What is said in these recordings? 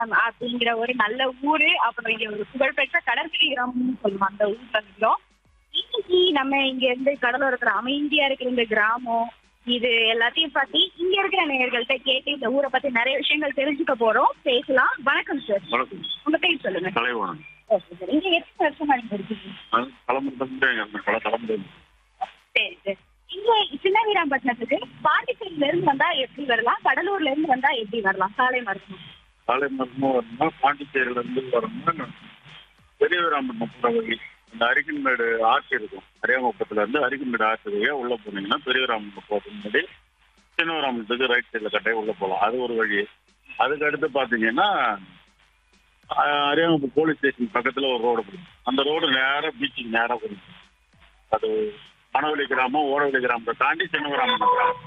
வீராம்பட்டினம் அப்படிங்கிற ஒரு நல்ல ஊரு அப்புறம் இங்க ஒரு புகழ்பெற்ற கடற்கரை கிராமம்னு சொல்லுவோம் அந்த ஊர்ல இருக்கிறோம் இன்னைக்கு நம்ம இங்க இருந்து கடலோரத்துல அமைதியா இருக்கிற இந்த கிராமம் இது எல்லாத்தையும் பத்தி இங்க இருக்கிற நேயர்கள்ட்ட கேட்டு இந்த ஊரை பத்தி நிறைய விஷயங்கள் தெரிஞ்சுக்க போறோம் பேசலாம் வணக்கம் சார் வணக்கம் உங்க பேர் சொல்லுங்க கலைவனம் ஓகே சார் இங்க எத்தனை வருஷமா நீங்க இருக்கீங்க நான் தலைமுறை பல தலைமுறை சரி சார் இங்க சின்ன வீராம்பட்டினத்துக்கு பாண்டிச்சேரியில இருந்து வந்தா எப்படி வரலாம் கடலூர்ல இருந்து வந்தா எப்படி வரலாம் சாலை மருத்துவம் காலை மருத்துவம் வரணும்னா பாண்டிச்சேரியில இருந்து வரணும்னா பெரியவராமன் போற வழி இந்த அரிக்கன்மேடு ஆற்று இருக்கும் அரியாங்குப்பத்துல இருந்து அரிக்கன்மேடு ஆற்று வழியா உள்ள போனீங்கன்னா பெரியவராமன் போறதுக்கு முன்னாடி சின்னவராமத்துக்கு ரைட் சைடில் கட்டாயம் உள்ள போகலாம் அது ஒரு வழி அதுக்கு அடுத்து பாத்தீங்கன்னா அஹ், அரியாங்குப்பம் போலீஸ் ஸ்டேஷன் பக்கத்துல ஒரு ரோடு போகும் அந்த ரோடு நேரா பீச்சுக்கு நேரா போகும் அது மணவெளி கிராமம் ஓடவெளி கிராமத்தை தாண்டி சின்னவராமன் கிராமம்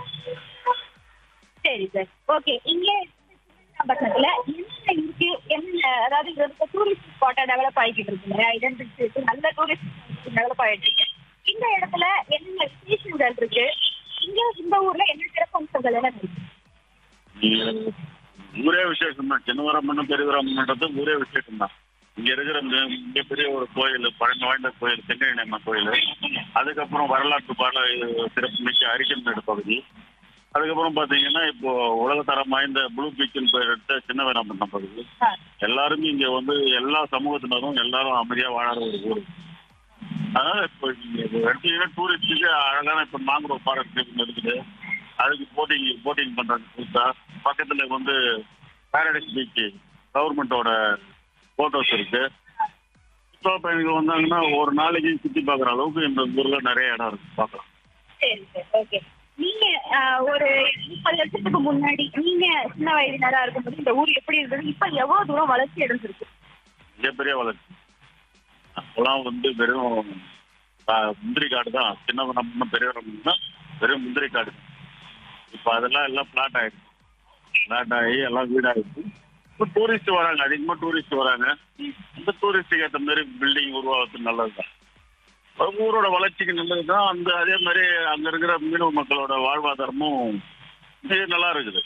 சரி சார் ஓகே இங்க பட்டணத்துல என்ன இருக்கு என்ன அதாவது இது வந்து டூரிஸ்ட் ஸ்பாட்டா டெவலப் ஆகிட்டு இருக்கு இல்லையா ஐடென்டிட்டி நல்ல டூரிஸ்ட் டெவலப் ஆகிட்டு இருக்கு இந்த இடத்துல என்னென்ன விசேஷங்கள் இருக்கு இங்க இந்த ஊர்ல என்ன சிறப்பம்சங்கள் எல்லாம் இருக்கு நீங்க ஊரே விசேஷம் தான் சின்னவரம்மன் பெரியவரம்மன்றது ஊரே விசேஷம் தான் இங்க இருக்கிற மிக- மிகப்பெரிய ஒரு கோயில் பழமை வாய்ந்த கோயில் செங்கண்ணம்மன் கோயில் அதுக்கப்புறம் வரலாற்று பாட சிறப்பு மிக்க அரிக்கன்மேடு பகுதி அதுக்கப்புறம் பாத்தீங்கன்னா இப்போ உலகத்தரம் வாய்ந்த ப்ளூ பீச்சின் பெயர் எடுத்த சின்னவரம்மன் பகுதி ஆ, எல்லாருமே இங்க வந்து எல்லா சமூகத்தினரும் எல்லாரும் அமைதியா வாழற ஒரு ஊர் அதனால இப்போ நீங்க இது எடுத்தீங்கன்னா டூரிஸ்டுக்கு அழகான இப்போ மாங்குரோவ் ஃபாரஸ்ட் இருக்குது அதுக்கு போட்டிங் போட்டிங் பண்றாங்க புதுசா பக்கத்துல வந்து பாரடைஸ் பீச் கவர்மெண்டோட போட்டோஸ் இருக்கு சுற்றுலா பயணிகள் வந்தாங்கன்னா ஒரு நாளைக்கு சுத்தி பார்க்குற அளவுக்கு இந்த ஊர்ல நிறைய இடம் இருக்கு பார்க்கலாம் சரி சார் ஓகே நீங்க ஆஹ், ஒரு முப்பது வருஷத்துக்கு முன்னாடி நீங்க சின்ன வயதினரா இருக்கும்போது இந்த ஊர் எப்படி இருந்தது இப்ப எவ்வளவு தூரம் வளர்ச்சி அடைஞ்சிருக்கு மிகப்பெரிய வளர்ச்சி அப்போலாம் வந்து வெறும் ஆ, முந்திரி காடு தான் சின்ன நம்ம பெரியவரம்னா வெறும் முந்திரி காடு இப்போ அதெல்லாம் எல்லாம் பிளாட் ஆயிடுச்சு பிளாட் ஆகி எல்லாம் வீடாயிடுச்சு இப்போ டூரிஸ்ட் வராங்க அதிகமாக டூரிஸ்ட் வராங்க இந்த டூரிஸ்ட்டுக்கு ஏற்ற மாதிரி பில்டிங் உருவாகிறது நல்லது தான் ஊரோட வளர்ச்சிக்கு நல்லது தான் அந்த அதே மாதிரி அங்கே இருக்கிற மீனவ மக்களோட வாழ்வாதாரமும் மிக நல்லா இருக்குது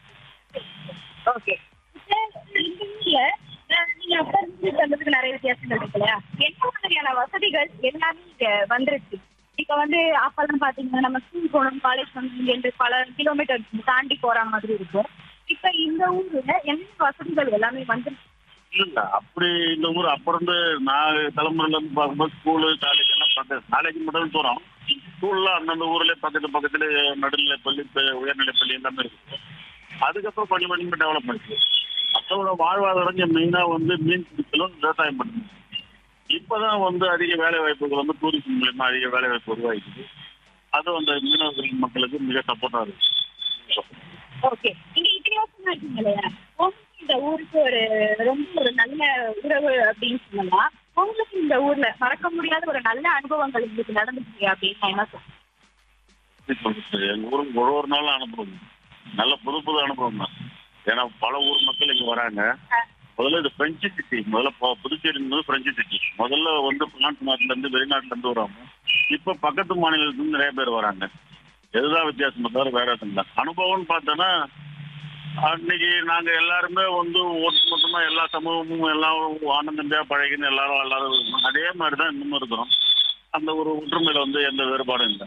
ஓகே இந்த ஊர்ல அஹ், நீங்க அப்ப இருந்து வந்ததுக்கு நிறைய வித்தியாசங்கள் இருக்கு இல்லையா என்ன மாதிரியான வசதிகள் எல்லாமே இங்க வந்துருச்சு இப்ப வந்து அப்பெல்லாம் பாத்தீங்கன்னா நம்ம ஸ்கூல் போகணும் காலேஜ் போகணும் இங்க இருந்து பல கிலோமீட்டர் தாண்டி போற மாதிரி இருக்கும் இப்ப இந்த ஊர்ல என்ன வசதிகள் எல்லாமே வந்துருச்சு இல்ல அப்படி இந்த ஊர் அப்புறம் இருந்து நான் தலைமுறையில இருந்து பார்க்கும்போது ஸ்கூலு காலேஜ் எல்லாம் பக்கத்து காலேஜ் மட்டும் தூரம் ஸ்கூல்ல அந்தந்த ஊர்ல பக்கத்து பக்கத்துல நடுநிலை பள்ளி ப- உயர்நிலை பள்ளி எல்லாமே இருக்கு அதுக்கப்புறம் கொஞ்சம் கொஞ்சமா டெவலப் பண்ணிச்சு மக்களோட வாழ்வாதாரம் இங்க மெயினா வந்து மீன் பிடிக்கலும் விவசாயம் பண்ணுது இப்பதான் வந்து அதிக வேலை வாய்ப்புகள் வந்து டூரிசம் மூலியமா அதிக வேலை வாய்ப்பு உருவாகிக்குது அது அந்த மீனவர்கள் மக்களுக்கு மிக சப்போர்ட்டா இருக்கு ஓகே நீங்க இத்தனை வருஷமா இருக்கீங்க இல்லையா உங்களுக்கு இந்த ஊருக்கு ஒரு ரொம்ப ஒரு நல்ல உறவு அப்படின்னு சொல்லலாம் உங்களுக்கு இந்த ஊர்ல மறக்க முடியாத ஒரு நல்ல அனுபவங்கள் உங்களுக்கு நடந்துச்சு அப்படின்னு என்ன சொல்றீங்க எப்படி சொல்றது? எங்க ஊருக்கு ஒரு ஒரு நாளும் அனுப்புறோம் நல்ல புது புது அனுபவம் தான் ஏன்னா பல ஊர் மக்கள் இங்க வராங்க முதல்ல இது பிரெஞ்சு சிட்டி முதல்ல பு- புதுச்சேரி என்பது பிரெஞ்சு சிட்டி முதல்ல வந்து பிரான்ஸ் நாட்டுல இருந்து வெளிநாட்டுல இருந்து வராங்க இப்ப பக்கத்து மாநிலத்துல இருந்து நிறைய பேர் வராங்க எதுதான் வித்தியாசம் தவிர வேற எதுவும் இல்லை அனுபவம்னு பார்த்தோன்னா அன்னைக்கு நாங்க எல்லாருமே வந்து ஒட்டுமொத்தமா எல்லா சமூகமும் எல்லாம் ஆனந்தம்பியா பழகின்னு எல்லாரும் எல்லாரும் இருக்கோம். அதே மாதிரி தான் இன்னமும் இருக்கிறோம் அந்த ஒரு ஒற்றுமையில வந்து எந்த வேறுபாடும் இல்லை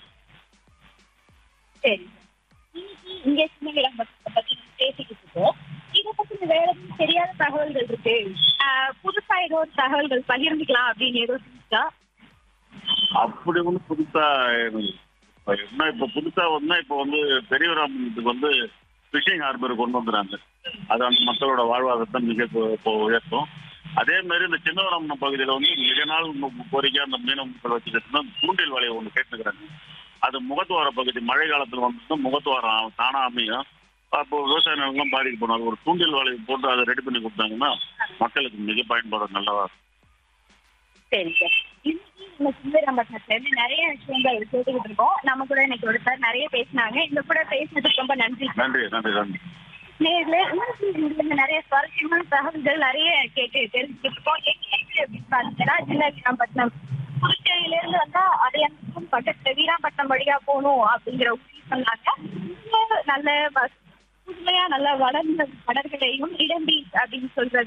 சரி இன்னைக்கு இங்க சின்ன விளம்பரத்தை பத்தி பேசிக்கிட்டு இருக்கோம் இதை பத்தி வேற எதுவும் தெரியாத தகவல்கள் இருக்கு ஆஹ் புதுசா ஏதோ ஒரு தகவல்கள் பகிர்ந்துக்கலாம் அப்படின்னு ஏதோ இருக்கா அப்படி ஒன்றும் புதுசா எனக்கு இப்ப என்ன இப்ப புதுசா வந்து இப்ப வந்து பெரியவராமத்துக்கு வந்து ஃபிஷிங் ஹார்பர் கொண்டு வந்துறாங்க அது அந்த மக்களோட வாழ்வாதாரத்தை மிக இப்போ- இப்போ உயர்த்தும் அதே மாதிரி இந்த சின்னவராமன் பகுதியில வந்து மிக நாள் மு- கோரிக்கை அந்த மீனவ மக்கள் வச்சுக்கிட்டு தூண்டில் வலையை ஒன்று கேட்டுக்கிறாங்க அது முகத்துவார பகுதி மழை காலத்துல வந்து முகத்துவாரம் தானா அமையும் அப்போ விவசாய நிலங்கள்லாம் பாதிக்கப்படும் அது ஒரு தூண்டில் வலையை போட்டு அதை ரெடி பண்ணி கொடுத்தாங்கன்னா மக்களுக்கு மிக பயன்பாடு நல்லதா இருக்கும். சரி சார் இன்னைக்கு நம்ம சிந்தராம்பட்டினத்துல இருந்து நிறைய விஷயங்கள் கேட்டுக்கிட்டு இருக்கோம் நம்ம கூட இன்னைக்கு ஒரு சார் நிறைய பேசினாங்க இந்த கூட பேசினதுக்கு ரொம்ப நன்றி நன்றி நன்றி நன்றி நேர்ல இன்னைக்கு இங்கிருந்து நிறைய சுவாரஸ்யமான தகவல்கள் நிறைய கேட்டு தெரிஞ்சுக்கிட்டு இருக்கோம் எங்க இருக்கு அப்படின்னு பாத்தீங்கன்னா சின்ன வீராம்பட்டினம் புதுச்சேரியில இருந்து வந்தா அடையாளத்துக்கும் பக்கத்துல வீராம்பட்டினம் வழியா போகணும் அப்படிங்கிற ஊசி சொன்னாங்க இங்க நல்ல பஸ் புதுமையா நல்லா வளர்ந்த மலர்களையும் இடம்பி அப்படின்னு சொல்றது